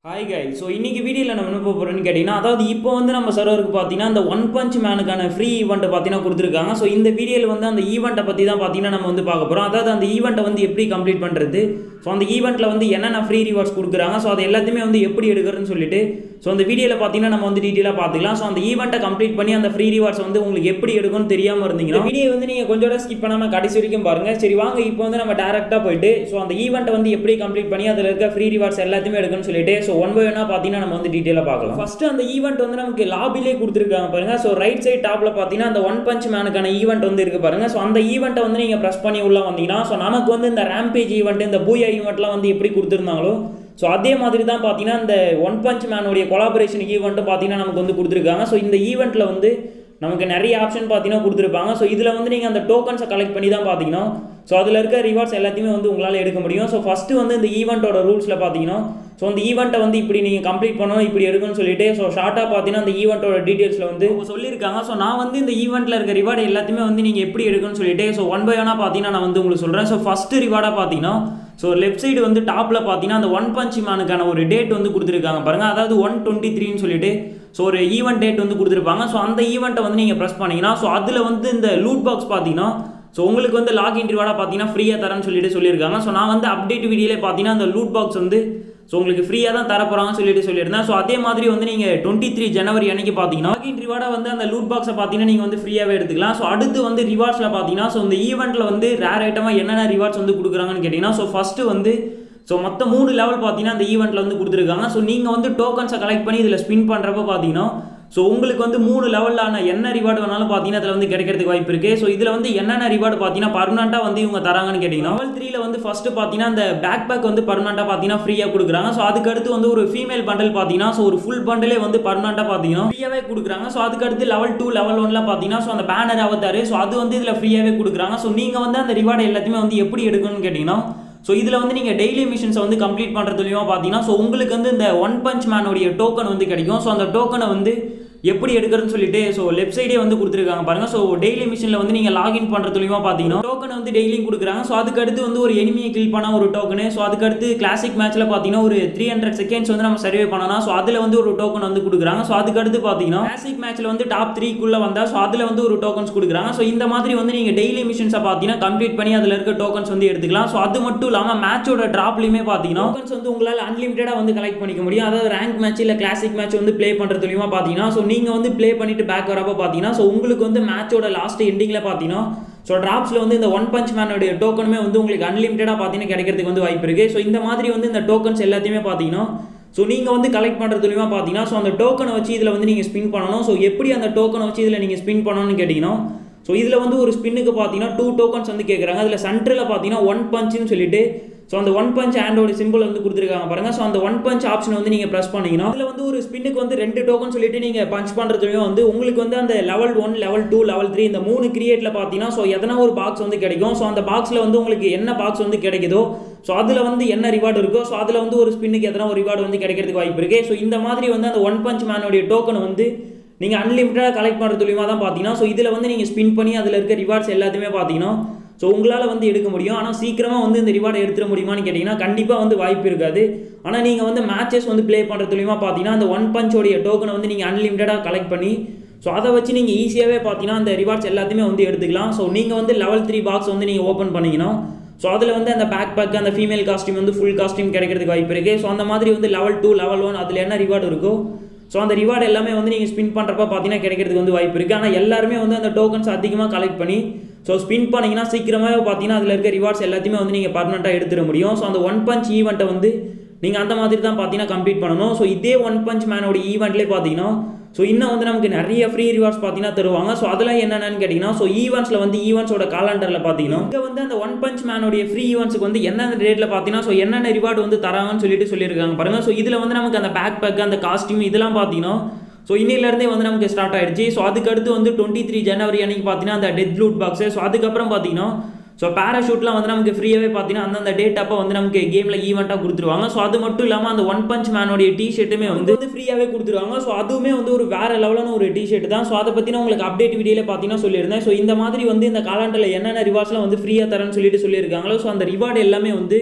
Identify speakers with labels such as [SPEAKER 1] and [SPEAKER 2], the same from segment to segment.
[SPEAKER 1] hi guy so இன்னைக்கு வீடியோவில் நம்ம என்ன போக போகிறோம்னு கேட்டிங்கன்னா அதாவது இப்போ வந்து நம்ம சர்வருக்கு பார்த்தீங்கன்னா அந்த ஒன் பஞ்ச் மேனுக்கான ஃப்ரீ ஈவெண்ட்டை பார்த்தீங்கன்னா கொடுத்துருக்காங்க ஸோ இந்த வீடியோவில் வந்து அந்த ஈவெண்ட்டை பற்றி தான் பார்த்தீங்கன்னா நம்ம வந்து பார்க்க போகிறோம் அதாவது அந்த ஈவெண்ட்டை வந்து எப்படி கம்ப்ளீட் பண்ணுறது ஸோ அந்த ஈவெண்ட்டில் வந்து என்னென்ன ஃப்ரீ ரிவார்ட்ஸ் கொடுக்குறாங்க ஸோ அது எல்லாத்தையுமே வந்து எப்படி எடுக்கிறதுன்னு சொல்லிட்டு ஸோ அந்த வீடியோவில் பார்த்தீங்கன்னா நம்ம வந்து டீட்டெயிலாக பார்த்துக்கலாம் ஸோ அந்த ஈவெண்ட்டை கம்ப்ளீட் பண்ணி அந்த ஃப்ரீ ரிவார்ட்ஸ் வந்து உங்களுக்கு எப்படி எடுக்கும்னு தெரியாமல் இருந்தீங்கன்னா வீடியோ வந்து நீங்கள் கொஞ்சம் ஸ்கிப் பண்ணாமல் கடைசி வரைக்கும் பாருங்கள் சரி வாங்க இப்போ வந்து நம்ம டேரெக்டாக போயிட்டு ஸோ அந்த ஈவெண்ட்டை வந்து எப்படி கம்ப்ளீட் பண்ணி அதில் இருக்க ஃப்ரீ ரிவார்ட்ஸ் எல்லாத்தையுமே எடுக்கணும்னு சொல்லிட்டு ஸோ ஒன் பை ஒன்னாக பார்த்தீங்கன்னா நம்ம வந்து டீட்டெயிலாக பார்க்கலாம் ஃபர்ஸ்ட் அந்த ஈவெண்ட் வந்து நமக்கு லாபிலே கொடுத்துருக்காங்க பாருங்க ஸோ ரைட் சைட் டாப்பில் பார்த்தீங்கன்னா அந்த ஒன் பஞ்ச் மேனுக்கான ஈவெண்ட் வந்து இருக்கு பாருங்க ஸோ அந்த ஈவெண்ட்டை வந்து நீங்கள் ப்ரெஸ் பண்ணி உள்ள வந்தீங்கன்னா ஸோ நமக்கு வந்து இந்த ரேம்பேஜ் ஈவெண்ட் இந்த பூயா ஈவெண்ட்லாம் வந்து எப்படி கொடுத்துருந்தாங்களோ ஸோ அதே மாதிரி தான் பார்த்தீங்கன்னா இந்த ஒன் பஞ்ச் மேனுடைய கொலாபரேஷன் ஈவெண்ட்டு பார்த்தீங்கன்னா நமக்கு வந்து கொடுத்துருக்காங்க ஸோ இந்த ஈவெண்ட்டில் வந்து நமக்கு நிறைய ஆப்ஷன் பார்த்தீங்கன்னா கொடுத்துருப்பாங்க ஸோ இதில் வந்து நீங்கள் அந்த டோக்கன்ஸை கலெக்ட் பண்ணி தான் பார்த்தீங்கன்னா ஸோ அதில் இருக்க ரிவார்ட்ஸ் எல்லாத்தையுமே வந்து உங்களால் எடுக்க முடியும் ஸோ ஃபஸ்ட்டு வந்து இந்த ஈவெண்ட்டோட ரூல்ஸில் பார்த்தீங்கன்னா ஸோ அந்த ஈவெண்ட்டை வந்து இப்படி நீங்கள் கம்ப்ளீட் பண்ணணும் இப்படி எடுக்கணும்னு சொல்லிட்டு ஸோ ஷார்ட்டாக பார்த்தீங்கன்னா அந்த ஈவெண்ட்டோட டீட்டெயில்ஸில் வந்து அவங்க சொல்லியிருக்காங்க ஸோ நான் வந்து இந்த ஈவெண்ட்டில் இருக்க ரிவார்டு எல்லாத்தையுமே வந்து நீங்கள் எப்படி எடுக்கணும்னு சொல்லிட்டு ஸோ ஒன் பை ஒன்னாக பார்த்தீங்கன்னா நான் வந்து உங்களுக்கு சொல்கிறேன் ஸோ ஃபஸ்ட்டு ரிவார்டாக பார்த்தீங்கன்னா ஸோ லெஃப்ட் சைடு வந்து டாப்பில் பார்த்தீங்கன்னா அந்த ஒன் பஞ்ச் மேனுக்கான ஒரு டேட் வந்து கொடுத்துருக்காங்க பாருங்கள் அதாவது ஒன் டுவெண்ட்டி த்ரீன்னு சொல்லிட்டு ஸோ ஒரு ஈவெண்ட் டேட் வந்து கொடுத்துருப்பாங்க ஸோ அந்த ஈவெண்ட்டை வந்து நீங்கள் ப்ரெஸ் பண்ணீங்கன்னா ஸோ அதில் வந்து இந்த லூட் பாக்ஸ் பார்த்தீங்கன்னா ஸோ உங்களுக்கு வந்து லாகின் ரிவார்டாக பார்த்தீங்கன்னா ஃப்ரீயாக தரேன்னு சொல்லிட்டு சொல்லியிருக்காங்க ஸோ நான் வந்து அப்டேட் வீடியோலே பார்த்தீங்கன்னா அந்த லூட் பாக்ஸ் வந்து ஸோ உங்களுக்கு ஃப்ரீயாக தான் தரப்போகிறாங்கன்னு சொல்லிட்டு சொல்லியிருந்தேன் ஸோ அதே மாதிரி வந்து நீங்கள் டுவெண்ட்டி த்ரீ ஜனவரி அன்னைக்கு பார்த்தீங்கன்னா லாகின் ரிவார்டாக வந்து அந்த லூட் பாக்ஸை பார்த்தீங்கன்னா நீங்கள் வந்து ஃப்ரீயாகவே எடுத்துக்கலாம் ஸோ அடுத்து வந்து ரிவார்ட்ஸில் பார்த்தீங்கன்னா ஸோ இந்த ஈவெண்ட்டில் வந்து ரேர் ஐட்டமாக என்னென்ன ரிவார்ட்ஸ் வந்து கொடுக்குறாங்கன்னு கேட்டிங்கன்னா ஸோ ஃபஸ்ட்டு வந்து ஸோ மொத்தம் மூணு லெவல் பார்த்தீங்கன்னா அந்த ஈவெண்ட்டில் வந்து கொடுத்துருக்காங்க ஸோ நீங்கள் வந்து டோக்கன்ஸை கலெக்ட் பண்ணி இதில் ஸ்பின் பண்ணுறப்ப பார்த்தீங்கன்னா ஸோ உங்களுக்கு வந்து மூணு லெவலான என்ன ரிவார்டு வேணாலும் பார்த்தீங்கன்னா அதில் வந்து கிடைக்கிறதுக்கு வாய்ப்பு இருக்குது ஸோ இதில் வந்து என்னென்ன ரிவார்டு பார்த்தீங்கன்னா பர்மனெண்ட்டாக வந்து இவங்க தராங்கன்னு கேட்டிங்கன்னா லெவல் த்ரீல வந்து ஃபஸ்ட்டு பார்த்தீங்கன்னா அந்த பேக் பேக் வந்து பர்மனெண்ட்டாக பார்த்தீங்கன்னா ஃப்ரீயாக கொடுக்குறாங்க ஸோ அதுக்கடுத்து வந்து ஒரு ஃபீமேல் பண்டல் பார்த்தீங்கன்னா ஸோ ஒரு ஃபுல் பண்டலே வந்து பர்மனெண்ட்டாக பார்த்தீங்கன்னா ஃப்ரீயாகவே கொடுக்குறாங்க ஸோ அதுக்கடுத்து லெவல் டூ லெவல் ஒன்ல பார்த்தீங்கன்னா ஸோ அந்த பேனர் அவத்தாரு ஸோ அது வந்து இதில் ஃப்ரீயாகவே கொடுக்குறாங்க ஸோ நீங்கள் வந்து அந்த ரிவார்டு எல்லாத்தையுமே வந்து எப்படி எடுக்கணும்னு கேட்டிங்கன்னா ஸோ இதில் வந்து நீங்கள் டெய்லி மிஷின்ஸை வந்து கம்ப்ளீட் பண்ணுறதுலையும் பார்த்தீங்கன்னா ஸோ உங்களுக்கு வந்து இந்த ஒன் பஞ்ச் மேனுடைய டோக்கன் வந்து கிடைக்கும் ஸோ அந்த டோக்கனை வந்து எப்படி எடுக்கிறதுன்னு சொல்லிட்டு ஸோ லெஃப்ட் சைடே வந்து கொடுத்துருக்காங்க பாருங்க ஸோ டெய்லி மிஷினில் வந்து நீங்கள் லாகின் பண்ணுறதுலையுமா பார்த்தீங்கன்னா டோக்கன் வந்து டெய்லியும் கொடுக்குறாங்க ஸோ அதுக்கடுத்து வந்து ஒரு எனிமியை கில் பண்ண ஒரு டோக்கனு ஸோ அதுக்கடுத்து கிளாசிக் மேட்ச்சில் பார்த்தீங்கன்னா ஒரு த்ரீ ஹண்ட்ரட் செகண்ட்ஸ் வந்து நம்ம சர்வே பண்ணலாம் ஸோ அதில் வந்து ஒரு டோக்கன் வந்து கொடுக்குறாங்க ஸோ அதுக்கடுத்து பார்த்தீங்கன்னா கிளாசிக் மேட்ச்சில் வந்து டாப் த்ரீக்குள்ளே வந்தால் ஸோ அதில் வந்து ஒரு டோக்கன்ஸ் கொடுக்குறாங்க ஸோ இந்த மாதிரி வந்து நீங்கள் டெய்லி மிஷின்ஸை பார்த்தீங்கன்னா கம்ப்ளீட் பண்ணி அதில் இருக்க டோக்கன்ஸ் வந்து எடுத்துக்கலாம் ஸோ அது மட்டும் இல்லாமல் மேட்சோட ட்ராப்லையுமே பார்த்தீங்கன்னா டோக்கன்ஸ் வந்து உங்களால் அன்லிமிட்டடாக வந்து கலெக்ட் பண்ணிக்க முடியும் அதாவது ரேங்க் மேட்ச் இல்லை கிளாசிக் மேட்ச் வந்து ப்ளே பண்ணுறதுலையுமா பார்த்தீங்கன்னா ஸோ நீங்கள் வந்து ப்ளே பண்ணி பண்ணிட்டு பேக் வரப்போ பார்த்தீங்கன்னா ஸோ உங்களுக்கு வந்து மேட்சோட லாஸ்ட் எண்டிங்கில் பார்த்தீங்கன்னா ஸோ ட்ராப்ஸில் வந்து இந்த ஒன் பஞ்ச் மேனோடைய டோக்கனுமே வந்து உங்களுக்கு அன்லிமிட்டடாக பார்த்தீங்கன்னா கிடைக்கிறதுக்கு வந்து வாய்ப்பு இருக்குது ஸோ இந்த மாதிரி வந்து இந்த டோக்கன்ஸ் எல்லாத்தையுமே பார்த்தீங்கன்னா ஸோ நீங்கள் வந்து கலெக்ட் பண்ணுறதுலையுமா பார்த்தீங்கன்னா ஸோ அந்த டோக்கனை வச்சு இதில் வந்து நீங்கள் ஸ்பின் பண்ணணும் ஸோ எப்படி அந்த டோக்கனை வச்சு இதில் நீங்கள் ஸ்பின் பண்ணணும்னு கேட்டிங்கன்னா ஸோ இதில் வந்து ஒரு ஸ்பின்னுக்கு பார்த்தீங்கன்னா டூ டோக்கன்ஸ் வந்து கேட்குறாங்க அதில் சென்டரில் பார்த்தீங்கன்னா ஒன் பஞ்சுன்னு சொல்லிட்டு ஸோ அந்த ஒன் பஞ்ச் ஹேண்டோட சிம்பிள் வந்து கொடுத்துருக்காங்க பாருங்க ஸோ அந்த ஒன் பஞ்ச் ஆப்ஷன் வந்து நீங்கள் ப்ரெஸ் பண்ணீங்கன்னா அதில் வந்து ஒரு ஸ்பின்னுக்கு வந்து ரெண்டு டோக்கன் சொல்லிட்டு நீங்கள் பஞ்ச் பண்ணுறதுலையும் வந்து உங்களுக்கு வந்து அந்த level one level two level three இந்த மூணு கிரியேட்டில் பார்த்தீங்கன்னா ஸோ எதனா ஒரு பாக்ஸ் வந்து கிடைக்கும் ஸோ அந்த பாக்ஸில் வந்து உங்களுக்கு என்ன பாக்ஸ் வந்து கிடைக்குதோ ஸோ அதில் வந்து என்ன ரிவார்டு இருக்கோ ஸோ அதில் வந்து ஒரு ஸ்பின்னுக்கு எதனா ஒரு ரிவார்டு வந்து கிடைக்கிறதுக்கு வாய்ப்பு இருக்குது ஸோ இந்த மாதிரி வந்து அந்த ஒன் பஞ்ச் மேனுடைய டோக்கன் வந்து நீங்கள் அன்லிமிட்டடாக கலெக்ட் பண்ணுறதுலையுமா தான் பார்த்தீங்கன்னா ஸோ இதில் வந்து நீங்கள் ஸ்பின் பண்ணி அதில் இருக்க ரிவார்ட்ஸ் எல்லாத்தையுமே பார்த்தீங்கன்னா ஸோ உங்களால் வந்து எடுக்க முடியும் ஆனால் சீக்கிரமாக வந்து இந்த ரிவார்டை எடுத்துட முடியுமான்னு கேட்டிங்கன்னா கண்டிப்பாக வந்து வாய்ப்பு இருக்காது ஆனால் நீங்கள் வந்து மேட்சஸ் வந்து ப்ளே பண்ணுறதுலையுமா பார்த்தீங்கன்னா அந்த ஒன் பஞ்சோடைய டோக்கனை வந்து நீங்கள் அன்லிமிட்டடாக கலெக்ட் பண்ணி ஸோ அதை வச்சு நீங்கள் ஈஸியாகவே பார்த்தீங்கன்னா அந்த ரிவார்ட்ஸ் எல்லாத்தையுமே வந்து எடுத்துக்கலாம் ஸோ நீங்கள் வந்து லெவல் த்ரீ பாக்ஸ் வந்து நீங்கள் ஓப்பன் பண்ணிங்கன்னா ஸோ அதில் வந்து அந்த பேக் பேக் அந்த ஃபீமேல் காஸ்டியூம் வந்து ஃபுல் காஸ்டியூம் கிடைக்கிறதுக்கு வாய்ப்பு இருக்குது ஸோ அந்த மாதிரி வந்து லெவல் டூ லெவல் ஒன் அதில் என்ன ரிவார்டு இருக்கோ ஸோ அந்த ரிவார்டு எல்லாமே வந்து நீங்கள் ஸ்பின் பண்ணுறப்ப பார்த்தீங்கன்னா கிடைக்கிறதுக்கு வந்து வாய்ப்பு இருக்குது ஆனால் எல்லாருமே வந்து அந்த டோக்கன்ஸ் அதிகமாக கலெக்ட் பண்ணி ஸோ ஸ்பின் பண்ணிங்கன்னா சீக்கிரமாக பார்த்தீங்கன்னா அதில் இருக்க ரிவார்ட்ஸ் எல்லாத்தையுமே வந்து நீங்கள் பர்மனெண்ட்டாக எடுத்துட முடியும் ஸோ அந்த ஒன் பஞ்ச் ஈவெண்ட்டை வந்து நீங்கள் அந்த மாதிரி தான் பார்த்தீங்கன்னா கம்ப்ளீட் பண்ணணும் ஸோ இதே ஒன் பஞ்ச் மேனோட ஈவெண்ட்லேயே பார்த்தீங்கன்னா ஸோ இன்னும் வந்து நமக்கு நிறைய ஃப்ரீ ரிவார்ட்ஸ் பார்த்தீங்கன்னா தருவாங்க ஸோ அதெல்லாம் என்னென்னு கேட்டிங்கன்னா ஸோ ஈவெண்ட்ஸில் வந்து ஈவெண்ட்ஸோட காலண்டரில் பார்த்தீங்கன்னா இங்கே வந்து அந்த ஒன் பஞ்ச் மேனோடைய ஃப்ரீ ஈவெண்ட்ஸுக்கு வந்து என்னென்ன ரேட்டில் பார்த்தீங்கன்னா ஸோ என்னென்ன ரிவார்டு வந்து தராங்கன்னு சொல்லிட்டு சொல்லியிருக்காங்க பாருங்கள் ஸோ இதில் வந்து நமக்கு அந்த பேக் பேக் அந்த காஸ்டியூம் இதெல்லாம் பார்த்தீங்கன்னா ஸோ இன்னிலேருந்தே வந்து நமக்கு ஸ்டார்ட் ஆயிடுச்சு ஸோ அதுக்கடுத்து வந்து டுவெண்ட்டி த்ரீ ஜனவரி அன்னைக்கு பார்த்தீங்கன்னா அந்த டெத் லூட் பாக்ஸு ஸோ அதுக்கப்புறம் பார்த்தீங்கன்னா ஸோ பேராஷூட்லாம் வந்து நமக்கு ஃப்ரீயாகவே பார்த்தீங்கன்னா அந்தந்த டேட் அப்போ வந்து நமக்கு கேமில் ஈவெண்ட்டாக கொடுத்துருவாங்க ஸோ அது மட்டும் இல்லாமல் அந்த ஒன் பஞ்ச் மேனோடைய டிஷர்ட்டுமே வந்து வந்து ஃப்ரீயாகவே கொடுத்துருவாங்க ஸோ அதுவுமே வந்து ஒரு வேறு லெவலான ஒரு டிஷர்ட் தான் ஸோ அதை பற்றி நான் உங்களுக்கு அப்டேட் வீடியோவில் பார்த்தீங்கன்னா சொல்லியிருந்தேன் ஸோ இந்த மாதிரி வந்து இந்த காலாண்டில் என்னென்ன ரிவார்ட்ஸ்லாம் வந்து ஃப்ரீயாக தரேன்னு சொல்லிட்டு சொல்லியிருக்காங்களோ ஸோ அந்த ரிவார்டு எல்லாமே வந்து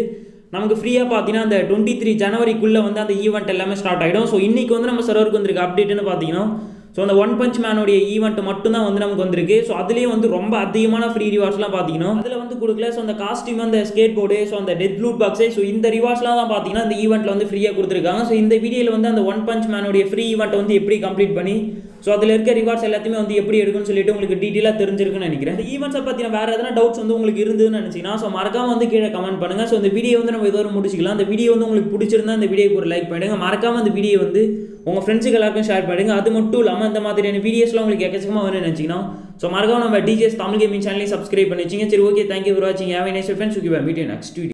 [SPEAKER 1] நமக்கு ஃப்ரீயாக பார்த்தீங்கன்னா அந்த டுவெண்ட்டி த்ரீ ஜனவரிக்குள்ளே வந்து அந்த ஈவெண்ட் எல்லாமே ஸ்டார்ட் ஆகிடும் ஸோ இன்றைக்கி வந்து நம்ம சர்வருக்கு வந்திருக்கு அப்டேட்னு பார்த்தீங்கன்னா ஸோ அந்த ஒன் பஞ்ச் மேனுடைய ஈவெண்ட் மட்டும் தான் வந்து நமக்கு வந்திருக்கு ஸோ அதுலேயும் வந்து ரொம்ப அதிகமான ஃப்ரீ ரிவார்ட்ஸ்லாம் பார்த்தீங்கன்னா அதில் வந்து கொடுக்கல ஸோ அந்த காஸ்டியூம் அந்த ஸ்கேட் போர்டு ஸோ அந்த டெத் லூட் பாக்ஸு ஸோ இந்த ரிவார்ட்ஸ்லாம் தான் பார்த்தீங்கன்னா இந்த ஈவெண்ட்டில் வந்து ஃப்ரீயாக கொடுத்துருக்காங்க ஸோ இந்த வீடியோவில் வந்து அந்த ஒன் பஞ்ச் மேனுடைய ஃப்ரீ ஈவெண்ட் வந்து எப்படி கம்ப்ளீட் பண்ணி ஸோ அதில் இருக்க ரிவார்ட்ஸ் எல்லாத்தையுமே வந்து எப்படி எடுக்குன்னு சொல்லிட்டு உங்களுக்கு டீட்டெயிலாக தெரிஞ்சிருக்குன்னு நினைக்கிறேன் இந்த ஈவெண்ட்ஸை பற்றின வேறு எதனா டவுட்ஸ் வந்து உங்களுக்கு இருந்ததுன்னு நினச்சிங்கன்னா ஸோ மறக்காம வந்து கீழே கமெண்ட் பண்ணுங்கள் ஸோ இந்த வீடியோ வந்து நம்ம இதோட முடிச்சிக்கலாம் இந்த வீடியோ வந்து உங்களுக்கு பிடிச்சிருந்தா இந்த வீடியோக்கு ஒரு லைக் பண்ணுங்க மறக்காம இந்த வீடியோ வந்து உங்கள் ஃப்ரெண்ட்ஸுக்கு எல்லாருக்கும் ஷேர் பண்ணுங்க அது மட்டும் இல்லாமல் இந்த மாதிரியான வீடியோஸ்லாம் உங்களுக்கு எக்கச்சக்கமாக வேணும்னு நினச்சிங்கன்னா ஸோ மறக்காம நம்ம டிஜிஎஸ் தமிழ் கேமிங் சேனலையும் சப்ஸ்கிரைப் பண்ணி வச்சிங்க சரி ஓகே தேங்க்யூ ஃபார் வாட்சிங் have nice friends okay meet next video